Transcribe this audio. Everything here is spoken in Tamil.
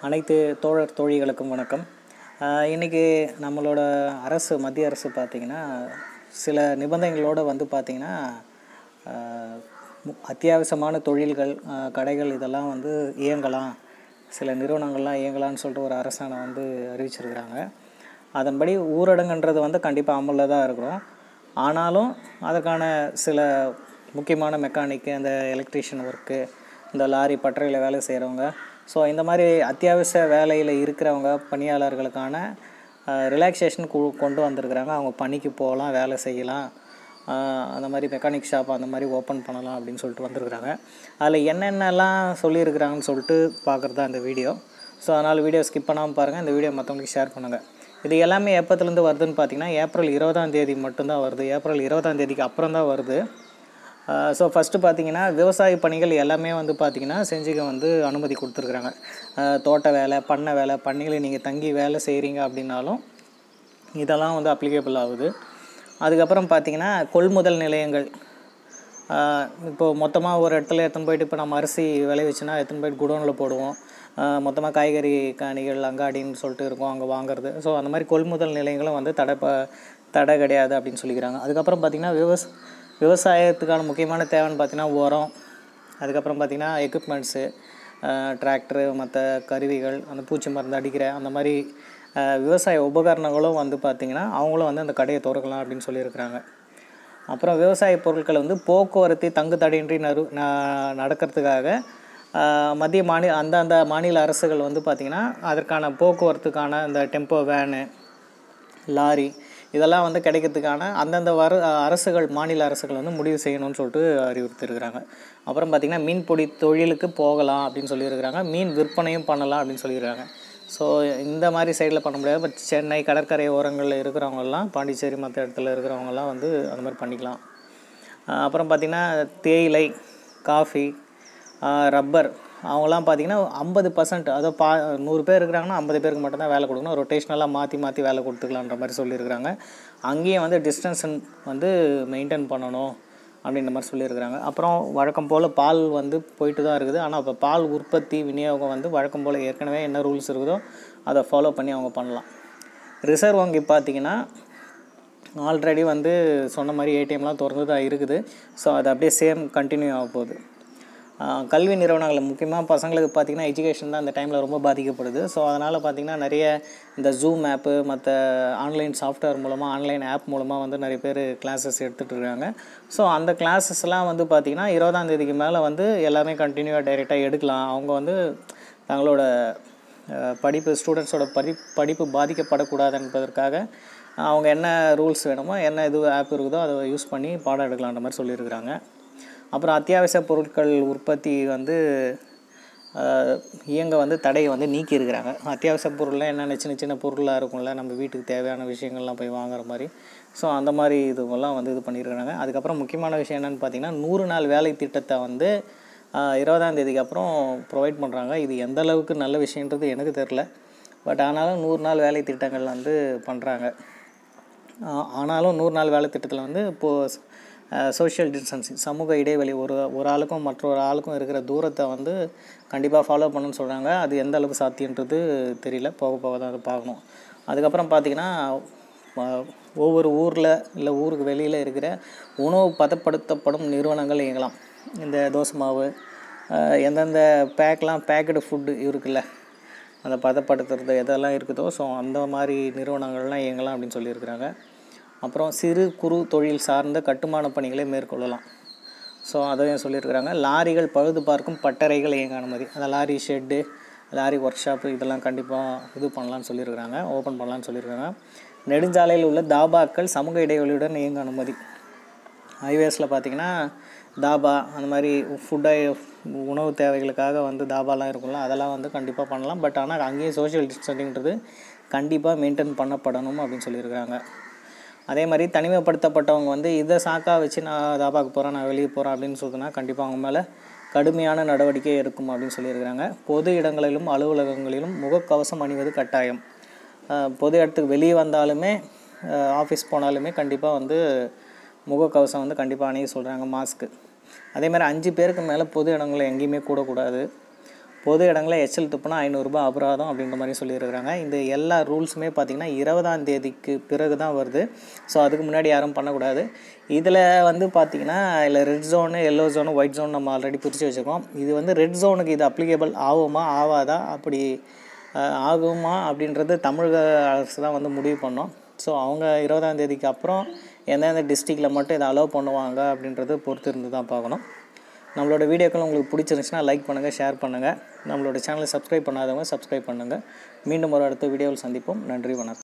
அனைத்து தோழர் தோழிகளுக்கும் வணக்கம் இன்றைக்கி நம்மளோட அரசு மத்திய அரசு பார்த்திங்கன்னா சில நிபந்தனைகளோடு வந்து பார்த்திங்கன்னா ஆஹ், மு- அத்தியாவசியமான தொழில்கள் ஆஹ், கடைகள் இதெல்லாம் வந்து இயங்கலாம் சில நிறுவனங்கள்லாம் இயங்கலாம்னு சொல்லிட்டு ஒரு அரசாணை வந்து அறிவிச்சிருக்கிறாங்க அதன்படி ஊரடங்குன்றது வந்து கண்டிப்பாக அமலில் தான் இருக்கிறோம் ஆனாலும் அதற்கான சில முக்கியமான மெக்கானிக்கு அந்த எலக்ட்ரீஷியன் ஒர்க்கு இந்த லாரி பட்டறையில் வேலை செய்கிறவங்க ஸோ இந்த மாதிரி அத்தியாவசிய வேலையில் இருக்கிறவங்க பணியாளர்களுக்கான ரிலாக்ஸேஷன் கொண்டு வந்திருக்கிறாங்க அவங்க பணிக்கு போகலாம் வேலை செய்யலாம் ஆஹ் அந்த மாதிரி மெக்கானிக் ஷாப் அந்த மாதிரி ஓப்பன் பண்ணலாம் அப்படின்னு சொல்லிட்டு வந்திருக்கிறாங்க அதில் என்னென்னலாம் சொல்லியிருக்கிறாங்கன்னு சொல்லிட்டு பார்க்குறது தான் இந்த வீடியோ ஸோ அதனால் வீடியோ ஸ்கிப் பண்ணாமல் பாருங்கள் இந்த வீடியோ மற்றவங்களுக்கு ஷேர் பண்ணுங்கள் இது எல்லாமே எப்போத்துலேருந்து வருதுன்னு பார்த்தீங்கன்னா ஏப்ரல் இருபதாம் தேதி மட்டும்தான் வருது ஏப்ரல் இருபதாம் தேதிக்கு அப்புறம் தான் வருது ஸோ ஃபஸ்ட்டு பார்த்தீங்கன்னா விவசாய பணிகள் எல்லாமே வந்து பார்த்திங்கன்னா செஞ்சுக்க வந்து அனுமதி கொடுத்துருக்குறாங்க ஆஹ் தோட்ட வேலை பண்ணை வேலை பண்ணையில் நீங்கள் தங்கி வேலை செய்கிறீங்க அப்படின்னாலும் இதெல்லாம் வந்து அப்ளிகேபிள் ஆகுது அதுக்கப்புறம் பார்த்தீங்கன்னா கொள்முதல் நிலையங்கள் இப்போது மொத்தமாக ஒரு இடத்துல எடுத்துன்னு போயிட்டு இப்போ நம்ம அரிசி விளைவிச்சுன்னா எடுத்துன்னு போயிட்டு குடோனில் போடுவோம் மொத்தமாக காய்கறி காணிகள் அங்காடின்னு சொல்லிட்டு இருக்கும் அங்கே வாங்குறது ஸோ அந்த மாதிரி கொள்முதல் நிலையங்களும் வந்து தடை ப தடை கிடையாது அப்படின்னு சொல்லிக்கிறாங்க அதுக்கப்புறம் பார்த்திங்கன்னா விவஸ் விவசாயத்துக்கான முக்கியமான தேவைன்னு பார்த்திங்கன்னா உரம் அதுக்கப்புறம் பார்த்திங்கன்னா எக்யூப்மெண்ட்ஸு டிராக்டரு மற்ற கருவிகள் அந்த பூச்சி மருந்து அடிக்கிற அந்த மாதிரி அஹ், விவசாய உபகரணங்களும் வந்து பார்த்திங்கன்னா அவங்களும் வந்து அந்த கடையை திறக்கலாம் அப்படின்னு சொல்லியிருக்கிறாங்க அப்புறம் விவசாய பொருட்கள் வந்து போக்குவரத்து தங்கு தடையின்றி நறு ந- நடக்கிறதுக்காக ஆஹ், மத்திய மாநில அந்தந்த மாநில அரசுகள் வந்து பார்த்திங்கன்னா அதற்கான போக்குவரத்துக்கான இந்த டெம்போ வேனு லாரி இதெல்லாம் வந்து கிடைக்கிறதுக்கான அந்தந்த வர அரசுகள் மாநில அரசுகள் வந்து முடிவு செய்யணும்னு சொல்லிட்டு அறிவுறுத்திருக்கிறாங்க அப்புறம் பார்த்திங்கன்னா மீன்பிடி தொழிலுக்கு போகலாம் அப்படின்னு சொல்லியிருக்கிறாங்க மீன் விற்பனையும் பண்ணலாம் அப்படின்னு சொல்லியிருக்காங்க ஸோ இந்த மாதிரி சைடில் பண்ண முடியாது பட் சென்னை கடற்கரை ஓரங்களில் இருக்கிறவங்கெல்லாம் பாண்டிச்சேரி மற்ற இடத்துல இருக்கிறவங்கெல்லாம் வந்து அந்த மாதிரி பண்ணிக்கலாம் ஆஹ் அப்புறம் பார்த்திங்கன்னா தேயிலை காஃபி ரப்பர் அவங்களாம் பார்த்திங்கன்னா ஐம்பது பர்சன்ட் அதோ பா நூறு பேர் இருக்கிறாங்கன்னா ஐம்பது பேருக்கு மட்டும்தான் வேலை கொடுக்கணும் ரொட்டேஷ்னலாக மாற்றி மாற்றி வேலை கொடுத்துக்கலான்ற மாதிரி சொல்லியிருக்கிறாங்க அங்கேயும் வந்து டிஸ்டன்ஸ் வந்து மெயின்டைன் பண்ணணும் அப்படின்ற மாதிரி சொல்லியிருக்கிறாங்க அப்புறம் வழக்கம் போல் பால் வந்து போயிட்டு தான் இருக்குது ஆனால் இப்போ பால் உற்பத்தி விநியோகம் வந்து வழக்கம் போல் ஏற்கனவே என்ன ரூல்ஸ் இருக்குதோ அதை ஃபாலோ பண்ணி அவங்க பண்ணலாம் ரிசர்வ் வங்கி பார்த்திங்கன்னா ஆல்ரெடி வந்து சொன்ன மாதிரி ஏடிஎம்லாம் திறந்து தான் இருக்குது ஸோ அது அப்படியே சேம் கண்டினியூ ஆக போகுது ஆஹ் கல்வி நிறுவனங்கள் முக்கியமாக பசங்களுக்கு பார்த்திங்கன்னா எஜுகேஷன் தான் அந்த டைமில் ரொம்ப பாதிக்கப்படுது ஸோ அதனால் பார்த்திங்கன்னா நிறைய இந்த ஜூம் ஆப்பு மற்ற ஆன்லைன் சாஃப்ட்வேர் மூலமாக ஆன்லைன் ஆப் மூலமாக வந்து நிறைய பேர் கிளாஸஸ் எடுத்துகிட்டு இருக்காங்க ஸோ அந்த கிளாஸஸ்லாம் வந்து பார்த்திங்கன்னா இருபதாம் தேதிக்கு மேலே வந்து எல்லாமே கண்டினியூவாக டைரெக்டாக எடுக்கலாம் அவங்க வந்து தங்களோட அஹ், படிப்பு ஸ்டூடெண்ட்ஸோட படி படிப்பு பாதிக்கப்படக்கூடாது என்பதற்காக அவங்க என்ன ரூல்ஸ் வேணுமோ என்ன இது ஆப் இருக்குதோ அதை யூஸ் பண்ணி பாடம் எடுக்கலான்ற மாதிரி சொல்லியிருக்கிறாங்க அப்புறம் அத்தியாவசிய பொருட்கள் உற்பத்தி வந்து அஹ், இயங்க வந்து தடையை வந்து நீக்கி இருக்கிறாங்க அத்தியாவசிய பொருள்லாம் என்னென்ன சின்ன சின்ன பொருளாக இருக்கும்ல நம்ம வீட்டுக்கு தேவையான விஷயங்கள்லாம் போய் வாங்குற மாதிரி ஸோ அந்த மாதிரி இதுவெல்லாம் வந்து இது பண்ணியிருக்கிறாங்க அதுக்கப்புறம் முக்கியமான விஷயம் என்னென்னு பார்த்தீங்கன்னா நூறு நாள் வேலை திட்டத்தை வந்து ஆஹ், இருபதாம் தேதிக்கு அப்புறம் ப்ரொவைட் பண்ணுறாங்க இது எந்த அளவுக்கு நல்ல விஷயன்றது எனக்கு தெரில பட் ஆனாலும் நூறு நாள் வேலை திட்டங்கள் வந்து பண்ணுறாங்க ஆனாலும் நூறு நாள் வேலை திட்டத்தில் வந்து இப்போது சோஷியல் டிஸ்டன்சிங் சமூக இடைவெளி ஒரு ஒரு ஆளுக்கும் மற்றொரு ஆளுக்கும் இருக்கிற தூரத்தை வந்து கண்டிப்பாக ஃபாலோ பண்ணணும்னு சொல்கிறாங்க அது எந்த அளவுக்கு சாத்தியன்றது தெரியல போக போக தான் அதை பார்க்கணும் அதுக்கப்புறம் பார்த்திங்கன்னா அஹ், ஒவ்வொரு ஊரில் இல்லை ஊருக்கு வெளியில் இருக்கிற உணவு பதப்படுத்தப்படும் நிறுவனங்கள் இயங்கலாம் இந்த தோசை மாவு அஹ், எந்தெந்த பேக்லாம் பேக்கடு ஃபுட்டு இருக்குல்ல அந்த பதப்படுத்துறது எதெல்லாம் இருக்குதோ ஸோ அந்த மாதிரி நிறுவனங்கள்லாம் இயங்கலாம் அப்படின்னு சொல்லியிருக்கிறாங்க அப்புறம் சிறு குறு தொழில் சார்ந்த கட்டுமான பணிகளை மேற்கொள்ளலாம் ஸோ அதையும் சொல்லியிருக்கிறாங்க லாரிகள் பழுது பார்க்கும் பட்டறைகள் இயங்க அனுமதி அந்த lorry shed lorry workshop இதெல்லாம் கண்டிப்பாக இது பண்ணலான்னு சொல்லியிருக்கிறாங்க ஓப்பன் பண்ணலான்னு சொல்லியிருக்காங்க நெடுஞ்சாலையில் உள்ள தாபாக்கள் சமூக இடைவெளியுடன் இயங்க அனுமதி ஹைவேஸில் பார்த்தீங்கன்னா தாபா அந்த மாதிரி ஃபுட்டை உணவு தேவைகளுக்காக வந்து தாபாலாம் இருக்கும்ல அதெல்லாம் வந்து கண்டிப்பாக பண்ணலாம் பட் ஆனால் அங்கேயும் சோஷியல் டிஸ்டன்சிங்கிறது கண்டிப்பாக மெயின்டைன் பண்ணப்படணும் அப்படின்னு சொல்லியிருக்கிறாங்க அதே மாதிரி தனிமைப்படுத்தப்பட்டவங்க வந்து இதை சாக்கா வச்சு நான் தாபாக்கு போகிறேன் நான் வெளியே போகிறேன் அப்படின்னு சொன்னா கண்டிப்பாக அவங்க மேலே கடுமையான நடவடிக்கை எடுக்கும் அப்படின்னு சொல்லியிருக்கிறாங்க பொது இடங்களிலும் அலுவலகங்களிலும் முகக்கவசம் அணிவது கட்டாயம் அஹ் பொது இடத்துக்கு வெளியே வந்தாலுமே ஆஃபீஸ் போனாலுமே கண்டிப்பாக வந்து முகக்கவசம் வந்து கண்டிப்பாக அணிய சொல்கிறாங்க மாஸ்க்கு அதே மாதிரி அஞ்சு பேருக்கு மேலே பொது இடங்களில் எங்கேயுமே கூடக்கூடாது பொது இடங்களில் எச்சல் துப்புனா ஐநூறுரூபா அபராதம் அப்படின்ற மாதிரி சொல்லியிருக்கிறாங்க இந்த எல்லா ரூல்ஸுமே பார்த்திங்கன்னா இருபதாம் தேதிக்கு பிறகு தான் வருது ஸோ அதுக்கு முன்னாடி யாரும் பண்ணக்கூடாது இதில் வந்து பார்த்திங்கன்னா இல்லை red zone yellow zone white zone நம்ம ஆல்ரெடி பிரித்து வச்சுருக்கோம் இது வந்து ரெட் ஜோனுக்கு இது அப்ளிகேபிள் ஆகுமா ஆகாதா அப்படி அஹ், ஆகுமா அப்படின்றது தமிழக அரசு தான் வந்து முடிவு பண்ணோம் ஸோ அவங்க இருபதாம் தேதிக்கு அப்புறம் எந்தெந்த டிஸ்ட்ரிக்டில் மட்டும் இதை அலோவ் பண்ணுவாங்க அப்படின்றத பொறுத்து இருந்து தான் பார்க்கணும் நம்மளோட வீடியோக்கள் உங்களுக்கு பிடிச்சிருந்துச்சுன்னா லைக் பண்ணுங்கள் ஷேர் பண்ணுங்கள் நம்மளோட சேனலை சப்ஸ்கிரைப் பண்ணாதவங்க சப்ஸ்கிரைப் பண்ணுங்கள் மீண்டும் ஒரு அடுத்த வீடியோவில் சந்திப்போம் நன்றி வணக்கம்